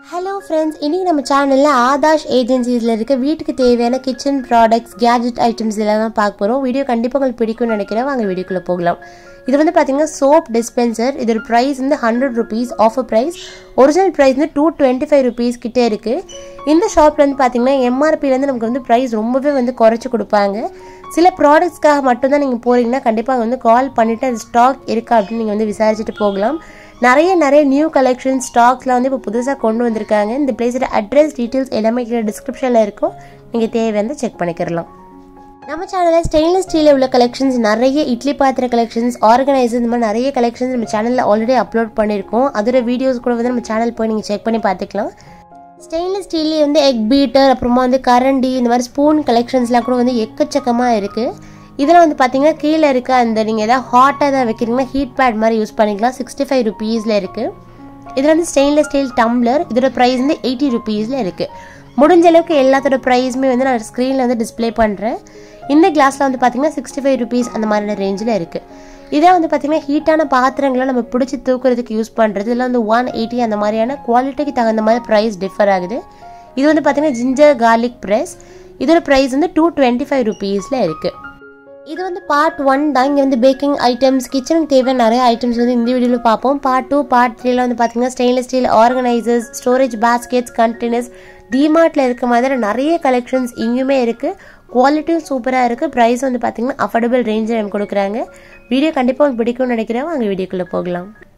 hello friends இன்றைக்கி நம்ம சேனலில் ஆதாஷ் ஏஜென்சிஸில் இருக்க வீட்டுக்கு தேவையான கிச்சன் ப்ராடக்ட்ஸ் கேஜெட் ஐட்டம்ஸ் இதெல்லாம் தான் பார்க்க போகிறோம் வீடியோ கண்டிப்பாக உங்களுக்கு பிடிக்கும்னு நினைக்கிறேன் வாங்க வீடியோக்குள்ளே போகலாம் இது வந்து பார்த்தீங்கன்னா சோப் டிஸ்பென்சர் இதோட ப்ரைஸ் வந்து hundred rupees offer price original price வந்து டூ டுவெண்ட்டி ஃபைவ் ருபீஸ் கிட்டே இருக்குது இந்த ஷாப்பில் வந்து பார்த்தீங்கன்னா எம்ஆர்பிலேருந்து நமக்கு வந்து ப்ரைஸ் ரொம்பவே வந்து குறைச்சி கொடுப்பாங்க சில ப்ராடக்ட்ஸ்க்காக மட்டும்தான் நீங்கள் போகிறீங்கன்னா கண்டிப்பாக வந்து கால் பண்ணிவிட்டு அது ஸ்டாக் இருக்கா அப்படின்னு நீங்கள் வந்து விசாரிச்சுட்டு போகலாம் நிறைய நிறைய நியூ கலெக்ஷன் ஸ்டாக்ஸ்லாம் வந்து இப்போ புதுசாக கொண்டு வந்திருக்காங்க இந்த பிளேஸோட அட்ரஸ் டீட்டெயில்ஸ் எல்லாமே கீழே டிஸ்கிரிப்ஷனில் இருக்கும் நீங்கள் தேவையான செக் பண்ணிக்கிறலாம் நம்ம சேனலில் ஸ்டெயின்லெஸ் ஸ்டீலில் உள்ள கலெக்ஷன்ஸ் நிறைய இட்லி பாத்திர கலெக்ஷன்ஸ் ஆர்கனைசர் இந்த மாதிரி நிறைய கலெக்ஷன்ஸ் நம்ம சேனலில் ஆல்ரெடி அப்லோட் பண்ணியிருக்கோம் அதோட வீடியோஸ் கூட வந்து நம்ம சேனல் போய் நீங்கள் செக் பண்ணி பார்த்துக்கலாம் ஸ்டெயின்லெஸ் ஸ்டீல்லே வந்து எக் பீட்டர் அப்புறமா வந்து கரண்டி இந்த மாதிரி ஸ்பூன் கலெக்ஷன்ஸ்லாம் கூட வந்து எக்கச்சக்கமாக இருக்குது இதில் வந்து பார்த்தீங்கன்னா கீழே இருக்க அந்த நீங்கள் எதாவது ஹாட்டாக எதாவது வைக்கிறீங்கன்னா ஹீட் பேட் மாதிரி யூஸ் பண்ணிக்கலாம் சிக்ஸ்டி ஃபைவ் ருபீஸில் இருக்குது இதில் வந்து ஸ்டெயின்லெஸ் ஸ்டீல் டம்ளர் இதோட ப்ரைஸ் வந்து எயிட்டி ருபீஸில் இருக்குது முடிஞ்ச அளவுக்கு எல்லாத்தோட ப்ரைஸுமே வந்து நான் ஸ்க்ரீனில் வந்து டிஸ்ப்ளே பண்ணுறேன் இந்த கிளாஸில் வந்து பார்த்தீங்கன்னா சிக்ஸ்டி ஃபைவ் ருபீஸ் அந்த மாதிரியான ரேஞ்சில் இருக்குது இதே வந்து பார்த்தீங்கன்னா ஹீட்டான பாத்திரங்களை நம்ம பிடிச்சி தூக்குறதுக்கு யூஸ் பண்ணுறது இதில் வந்து ஒன் எயிட்டி அந்த மாதிரியான குவாலிட்டிக்கு தகுந்த மாதிரி ப்ரைஸ் டிஃபர் ஆகுது இது வந்து பார்த்தீங்கன்னா ஜிஞ்சர் கார்லிக் ப்ரெஸ் இதோட ப்ரைஸ் வந்து டூ டுவெண்ட்டி ஃபைவ் ருபீஸில் இருக்குது இது வந்து பார்ட் ஒன் தான் இங்கே வந்து பேக்கிங் ஐட்டம்ஸ் கிச்சனுக்கு தேவையான நிறைய ஐட்டம்ஸ் வந்து இந்த வீடியோவில் பார்ப்போம் பார்ட் டூ பார்ட் த்ரீல வந்து பார்த்தீங்கன்னா stainless steel organisers storage baskets containers டிமார்ட்டில் இருக்க மாதிரி நிறைய கலெக்ஷன்ஸ் இங்கேயுமே இருக்குது குவாலிட்டியும் சூப்பராக இருக்குது ப்ரைஸ் வந்து பார்த்தீங்கன்னா அஃபோர்டபுள் ரேஞ்சில் எனக்கு கொடுக்குறாங்க வீடியோ கண்டிப்பாக உங்களுக்கு பிடிக்கும்னு நினைக்கிறேன் வாங்க வீடியோக்குள்ளே போகலாம்